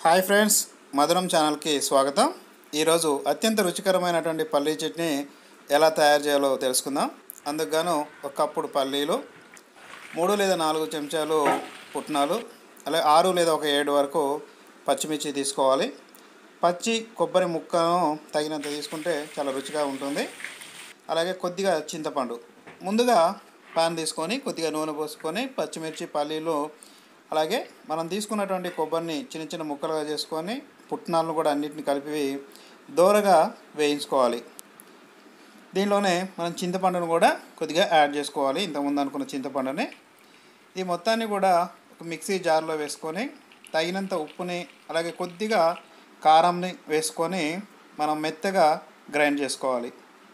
hi friends మధురం ఛానల్కి స్వాగతం ఈరోజు అత్యంత రుచికరమైనటువంటి పల్లీ చట్నీ ఎలా తయారు చేయాలో తెలుసుకుందాం అందుకు గాను ఒక కప్పుడు పల్లీలు మూడు లేదా నాలుగు చెంచాలు పుట్నాలు అలాగే ఆరు లేదా ఒక ఏడు వరకు పచ్చిమిర్చి తీసుకోవాలి పచ్చి కొబ్బరి ముక్కను తగినంత తీసుకుంటే చాలా రుచిగా ఉంటుంది అలాగే కొద్దిగా చింతపండు ముందుగా పాన్ తీసుకొని కొద్దిగా నూనె పోసుకొని పచ్చిమిర్చి పల్లీలు అలాగే మనం తీసుకున్నటువంటి కొబ్బరిని చిన్న చిన్న ముక్కలుగా చేసుకొని పుట్నాలను కూడా అన్నిటిని కలిపి దోరగా వేయించుకోవాలి దీనిలోనే మనం చింతపండును కూడా కొద్దిగా యాడ్ చేసుకోవాలి ఇంతకుముందు అనుకున్న చింతపండుని ఈ మొత్తాన్ని కూడా ఒక మిక్సీ జార్లో వేసుకొని తగినంత ఉప్పుని అలాగే కొద్దిగా కారంని వేసుకొని మనం మెత్తగా గ్రైండ్ చేసుకోవాలి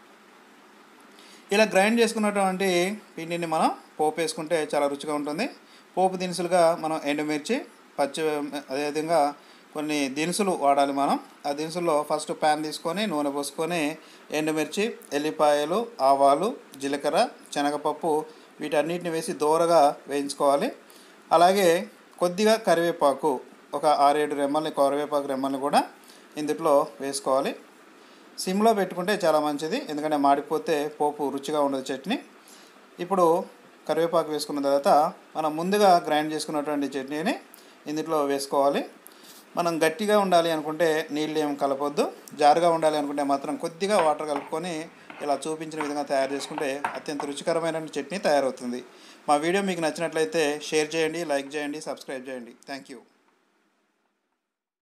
ఇలా గ్రైండ్ చేసుకున్నటువంటి పిండిని మనం పోపు వేసుకుంటే చాలా రుచిగా ఉంటుంది పోపు దినుసులుగా మనం ఎండుమిర్చి పచ్చి అదేవిధంగా కొన్ని దినుసులు వాడాలి మనం ఆ దినుసుల్లో ఫస్ట్ ప్యాన్ తీసుకొని నూనె పోసుకొని ఎండుమిర్చి ఎల్లిపాయలు ఆవాలు జీలకర్ర శనగపప్పు వీటన్నిటిని వేసి దోరగా వేయించుకోవాలి అలాగే కొద్దిగా కరివేపాకు ఒక ఆరేడు రెమ్మల్ని కరివేపాకు రెమ్మల్ని కూడా ఇందులో వేసుకోవాలి సిమ్లో పెట్టుకుంటే చాలా మంచిది ఎందుకంటే మాడిపోతే పోపు రుచిగా ఉండదు చట్నీ ఇప్పుడు కరివేపాకు వేసుకున్న తర్వాత మనం ముందుగా గ్రైండ్ చేసుకున్నటువంటి చట్నీని ఇందులో వేసుకోవాలి మనం గట్టిగా ఉండాలి అనుకుంటే నీళ్ళు ఏం కలపొద్దు జారుగా ఉండాలి అనుకుంటే మాత్రం కొద్దిగా వాటర్ కలుపుకొని ఇలా చూపించిన విధంగా తయారు చేసుకుంటే అత్యంత రుచికరమైన చట్నీ తయారవుతుంది మా వీడియో మీకు నచ్చినట్లయితే షేర్ చేయండి లైక్ చేయండి సబ్స్క్రైబ్ చేయండి థ్యాంక్ యూ